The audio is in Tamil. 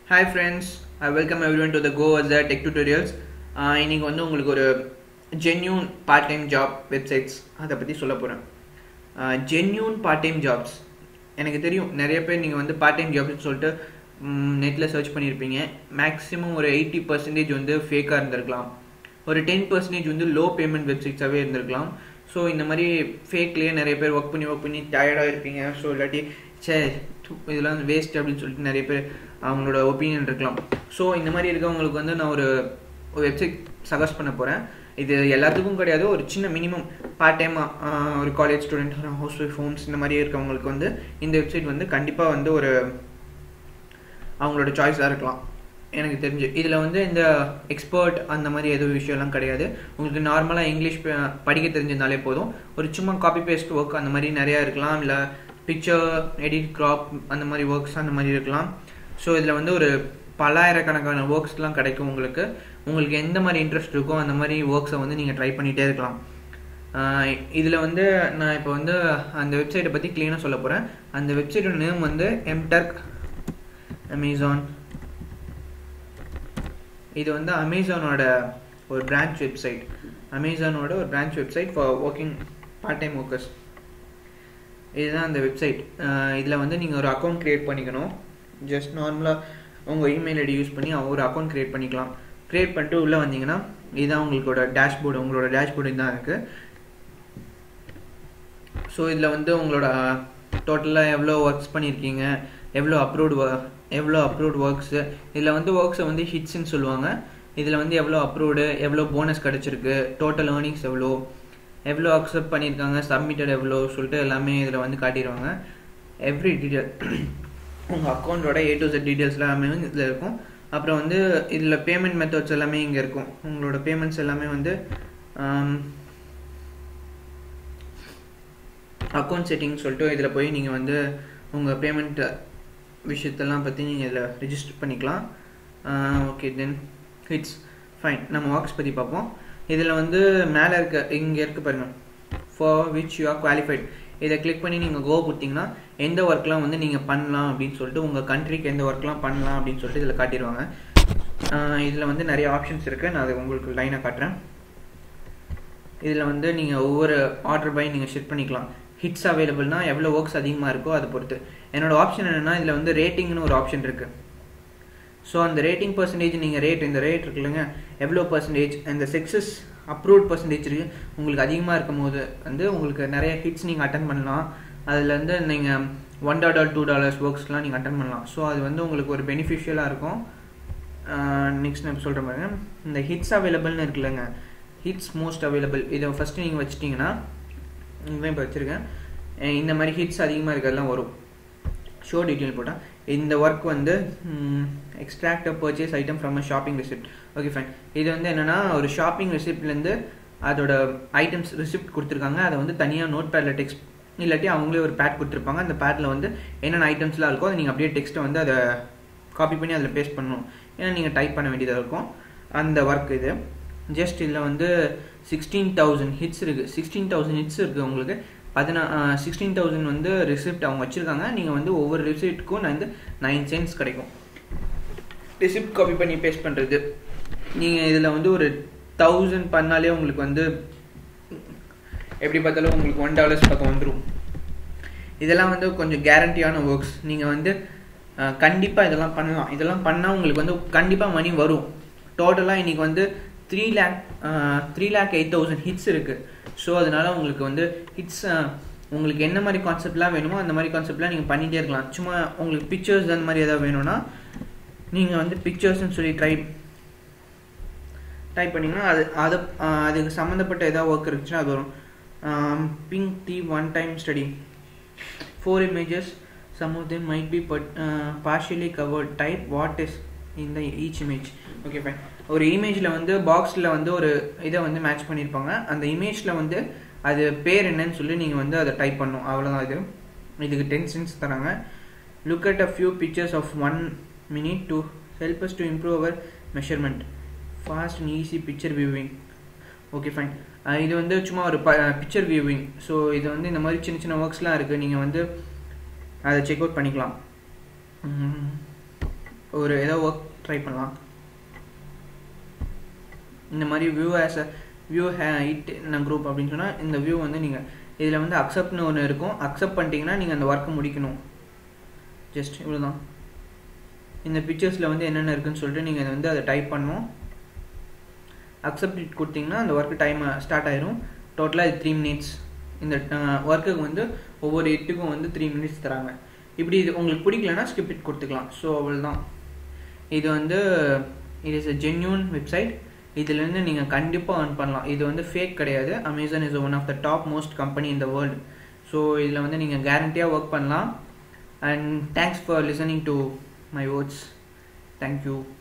hi friends I welcome everyone to the go as the tech tutorials இன்னைக்கு வந்து உங்களுக்கு ஒரு genuine part time job websites அதை பற்றி சொல்ல போகிறேன் ஜென்யூன் பார்ட் டைம் ஜாப்ஸ் எனக்கு தெரியும் நிறைய பேர் நீங்கள் வந்து பார்ட் டைம் ஜாப்ஸ்னு சொல்லிட்டு நெட்டில் சர்ச் பண்ணியிருப்பீங்க மேக்ஸிமம் ஒரு எயிட்டி பர்சன்டேஜ் வந்து ஃபேக்காக இருந்திருக்கலாம் ஒரு டென் பர்சன்டேஜ் வந்து லோ பேமெண்ட் வெப்சைட்ஸாகவே இருந்திருக்கலாம் ஸோ இந்த மாதிரி ஃபேக்லேயே நிறைய பேர் ஒர்க் பண்ணி ஒர்க் பண்ணி டயர்டாக இருப்பீங்க ஸோ இல்லாட்டி சே இதெல்லாம் வேஸ்ட் அப்படின்னு சொல்லிட்டு நிறைய பேர் அவங்களோட ஒப்பீனியன் இருக்கலாம் ஸோ இந்த மாதிரி இருக்கவங்களுக்கு வந்து நான் ஒரு ஒரு வெப்சைட் சஜஸ்ட் பண்ண போகிறேன் இது எல்லாத்துக்கும் கிடையாது ஒரு சின்ன மினிமம் பார்ட் டைமாக ஒரு college student housewife homes இந்த மாதிரி இருக்கவங்களுக்கு வந்து இந்த வெப்சைட் வந்து கண்டிப்பாக வந்து ஒரு அவங்களோட சாய்ஸாக இருக்கலாம் எனக்கு தெரிஞ்சு இதில் வந்து இந்த எக்ஸ்பர்ட் அந்த மாதிரி எதுவும் விஷயம்லாம் கிடையாது உங்களுக்கு நார்மலாக இங்கிலீஷ் படிக்க தெரிஞ்சிருந்தாலே போதும் ஒரு சும்மா காப்பி பேஸ்ட் ஒர்க் அந்த மாதிரி நிறையா இருக்கலாம் இல்லை பிக்சர் எடிட் க்ராப் அந்த மாதிரி ஒர்க்ஸ் அந்த மாதிரி இருக்கலாம் ஸோ இதில் வந்து ஒரு பல்லாயிரக்கணக்கான ஒர்க்ஸ்லாம் கிடைக்கும் உங்களுக்கு உங்களுக்கு எந்த மாதிரி இன்ட்ரெஸ்ட் இருக்கோ அந்த மாதிரி ஒர்க்ஸை வந்து நீங்கள் ட்ரை பண்ணிகிட்டே இருக்கலாம் இதில் வந்து நான் இப்போ வந்து அந்த வெப்சைட்டை பற்றி க்ளீனாக சொல்ல போகிறேன் அந்த வெப்சைட்டோட நேம் வந்து எம்டர்க் அமேசான் இது வந்து அமேசானோட ஒரு பிரான்ச் வெப்சைட் அமேசானோட ஒரு branch website for working part time workers இதுதான் அந்த வெப்சைட் இதில் வந்து நீங்கள் ஒரு அக்கௌண்ட் க்ரியேட் பண்ணிக்கணும் ஜஸ்ட் நார்மலாக உங்கள் இமெயில் ஐடி யூஸ் பண்ணி ஒரு அக்கௌண்ட் க்ரியேட் பண்ணிக்கலாம் க்ரியேட் பண்ணிட்டு உள்ளே வந்தீங்கன்னா இதுதான் உங்களோட டேஷ்போர்டு உங்களோட டேஷ்போர்டு தான் இருக்குது ஸோ இதில் வந்து உங்களோட டோட்டலாக எவ்வளோ ஒர்க்ஸ் பண்ணியிருக்கீங்க எவ்வளோ அப்ரூவ்டு எவ்வளோ அப்ரூவ்ட் ஒர்க்ஸு இதில் வந்து ஒர்க்ஸை வந்து ஹிட்ஸ்ன்னு சொல்லுவாங்க இதில் வந்து எவ்வளோ அப்ரூவ்டு எவ்வளோ போனஸ் கிடச்சிருக்கு டோட்டல் ஏர்னிங்ஸ் எவ்வளோ எவ்வளோ அக்செப்ட் பண்ணியிருக்காங்க சப்மிட்டட் எவ்வளோ சொல்லிட்டு எல்லாமே இதில் வந்து காட்டிடுவாங்க எவ்ரி டீட்டெயில் உங்கள் அக்கௌண்ட்டோட ஏ டு செட் டீட்டெயில்ஸ் எல்லாமே இதில் இருக்கும் அப்புறம் வந்து இதில் பேமெண்ட் மெத்தட்ஸ் எல்லாமே இங்கே இருக்கும் உங்களோட பேமெண்ட்ஸ் எல்லாமே வந்து அக்கௌண்ட் செட்டிங் சொல்லிட்டு இதில் போய் நீங்கள் வந்து உங்கள் பேமெண்ட் விஷயத்தெல்லாம் பற்றி நீங்கள் இதில் ரிஜிஸ்டர் பண்ணிக்கலாம் ஓகே தென் ஹிட்ஸ் ஃபைன் நம்ம ஒர்க்ஸ் பற்றி பார்ப்போம் இதில் வந்து மேலே இருக்க இங்கே இருக்க பாருங்கள் for which you are qualified இதை கிளிக் பண்ணி நீங்கள் கோ கொடுத்தீங்கன்னா எந்த ஒர்க்லாம் வந்து நீங்கள் பண்ணலாம் அப்படின்னு சொல்லிட்டு உங்கள் கண்ட்ரிக்கு எந்த ஒர்க்லாம் பண்ணலாம் அப்படின்னு சொல்லிட்டு இதில் காட்டிடுவாங்க இதில் வந்து நிறைய ஆப்ஷன்ஸ் இருக்குது நான் அதை உங்களுக்கு லைனாக காட்டுறேன் இதில் வந்து நீங்கள் ஒவ்வொரு ஆர்டர் பை நீங்கள் ஷிஃப்ட் பண்ணிக்கலாம் ஹிட்ஸ் அவைலபிள்னா எவ்வளோ ஒர்க்ஸ் அதிகமாக இருக்கோ அதை பொறுத்து என்னோடய ஆப்ஷன் என்னென்னா இதில் வந்து ரேட்டிங்னு ஒரு ஆப்ஷன் இருக்குது ஸோ அந்த ரேட்டிங் பர்சன்டேஜ் நீங்கள் ரேட் இந்த ரேட் இருக்குல்லங்க எவ்வளோ பர்சன்டேஜ் அந்த சக்ஸஸ் அப்ரூவ்ட் பர்சன்டேஜ் இருக்குது உங்களுக்கு அதிகமாக இருக்கும் போது வந்து உங்களுக்கு நிறைய ஹிட்ஸ் நீங்கள் அட்டன் பண்ணலாம் அதில் வந்து நீங்கள் ஒன் டாலர் டூ டாலர்ஸ் ஒர்க்ஸ்லாம் நீங்கள் அட்டன் பண்ணலாம் ஸோ அது வந்து உங்களுக்கு ஒரு பெனிஃபிஷியலாக இருக்கும் நெக்ஸ்ட் நான் சொல்கிறேன் பாருங்க இந்த ஹிட்ஸ் அவைலபிள்னு இருக்குல்லங்க ஹிட்ஸ் மோஸ்ட் அவைலபிள் இதை ஃபஸ்ட்டு நீங்கள் வச்சிட்டிங்கன்னா இங்கே இப்போ வச்சுருக்கேன் இந்த மாதிரி ஹிட்ஸ் அதிகமாக இருக்கிறதுலாம் வரும் ஷோ டீட்டெயில் போட்டால் இந்த ஒர்க் வந்து extract purchase item from a shopping receipt okay fine இது வந்து என்னென்னா ஒரு ஷாப்பிங் ரிசிப்ட்லேருந்து அதோட ஐட்டம்ஸ் ரிசிப்ட் கொடுத்துருக்காங்க அதை வந்து தனியாக நோட் பேடில் டெக்ஸ்ட் இல்லாட்டி அவங்களே ஒரு பேட் கொடுத்துருப்பாங்க அந்த பேட்டில் வந்து என்னென்ன ஐட்டம்ஸ்லாம் இருக்கோ அதை நீங்கள் அப்படியே டெக்ஸ்ட்டை வந்து அதை காப்பி பண்ணி அதில் பேஸ்ட் பண்ணணும் ஏன்னா நீங்கள் டைப் பண்ண வேண்டியதாக இருக்கும் அந்த ஒர்க் இது ஜஸ்ட் இதில் வந்து சிக்ஸ்டீன் தௌசண்ட் ஹிட்ஸ் இருக்குது சிக்ஸ்டீன் தௌசண்ட் ஹிட்ஸ் இருக்குது உங்களுக்கு பதினா சிக்ஸ்டீன் தௌசண்ட் வந்து ரிசிப்ட் அவங்க வச்சுருக்காங்க நீங்கள் வந்து ஒவ்வொரு ரிசிப்ட்டுக்கும் நான் வந்து நைன் சென்ட்ஸ் கிடைக்கும் ரிசிப்ட் காப்பி பண்ணி பேஸ்ட் பண்ணுறது நீங்கள் இதில் வந்து ஒரு தௌசண்ட் பண்ணாலே உங்களுக்கு வந்து எப்படி பார்த்தாலும் உங்களுக்கு ஒன் டாலர்ஸ் பக்கம் வந்துடும் இதெல்லாம் வந்து கொஞ்சம் கேரண்டியான ஒர்க்ஸ் நீங்கள் வந்து கண்டிப்பாக இதெல்லாம் பண்ணலாம் இதெல்லாம் பண்ணால் உங்களுக்கு வந்து கண்டிப்பாக மணி வரும் டோட்டலாக இன்றைக்கி வந்து three lakh three lakh eight thousand hits இருக்குது ஸோ அதனால் உங்களுக்கு வந்து ஹிட்ஸ் உங்களுக்கு என்ன மாதிரி கான்செப்ட்லாம் வேணுமோ அந்த மாதிரி கான்செப்ட்லாம் நீங்கள் பண்ணிகிட்டே இருக்கலாம் சும்மா உங்களுக்கு பிக்சர்ஸ் அந்த மாதிரி எதாவது வேணும்னா நீங்கள் வந்து பிக்சர்ஸ்னு சொல்லி ட்ரை டைப் பண்ணிங்கன்னா அது அது அதுக்கு சம்மந்தப்பட்ட எதாவது ஒர்க் இருந்துச்சுன்னா அது வரும் pink the one time study four images some of them might be but partially covered type what is இந்த ஈச் இமேஜ் ஓகே ஃபைன் ஒரு இமேஜில் வந்து பாக்ஸில் வந்து ஒரு இதை வந்து மேட்ச் பண்ணியிருப்பாங்க அந்த இமேஜில் வந்து அது பேர் என்னன்னு சொல்லி நீங்கள் வந்து அதை டைப் பண்ணும் அவ்வளோதான் இது இதுக்கு டென் சென்ஸ் தராங்க look at a few pictures of one minute to help us to improve our measurement fast and easy picture viewing okay fine இது வந்து சும்மா ஒரு ப பிக்சர் வியூவிங் ஸோ இது வந்து இந்த மாதிரி சின்ன சின்ன ஒர்க்ஸ்லாம் இருக்குது நீங்கள் வந்து அதை செக் அவுட் பண்ணிக்கலாம் ஒரு ஏதோ ஒர்க் ட்ரை பண்ணலாம் இந்த மாதிரி view as a view hey it நான் குரூப் அப்படின்னு சொன்னால் இந்த வியூ வந்து நீங்கள் இதில் வந்து அக்செப்ட்னு ஒன்று இருக்கும் அக்செப்ட் பண்ணிட்டீங்கன்னா நீங்கள் அந்த ஒர்க்கை முடிக்கணும் ஜஸ்ட் இவ்வளோ தான் இந்த பிக்சர்ஸில் வந்து என்னென்ன இருக்குன்னு சொல்லிட்டு நீங்கள் வந்து அதை டைப் பண்ணணும் அக்செப்ட் இட் கொடுத்தீங்கன்னா அந்த ஒர்க்கு டைம் ஸ்டார்ட் ஆயிரும் டோட்டலாக இது த்ரீ மினிட்ஸ் இந்த ஒர்க்குக்கு வந்து ஒவ்வொரு இட்டுக்கும் வந்து த்ரீ மினிட்ஸ் தராங்க இப்படி இது உங்களுக்கு பிடிக்கலன்னா ஸ்கிப் இட் கொடுத்துக்கலாம் ஸோ அவ்வளோதான் இது வந்து இது இஸ் அ ஜென்யூன் வெப்சைட் இதுலேருந்து நீங்கள் கண்டிப்பாக earn பண்ணலாம் இது வந்து ஃபேக் கிடையாது Amazon is one of the top most company in the world so இதில் வந்து நீங்கள் கேரண்டியாக ஒர்க் பண்ணலாம் and thanks for listening to my words thank you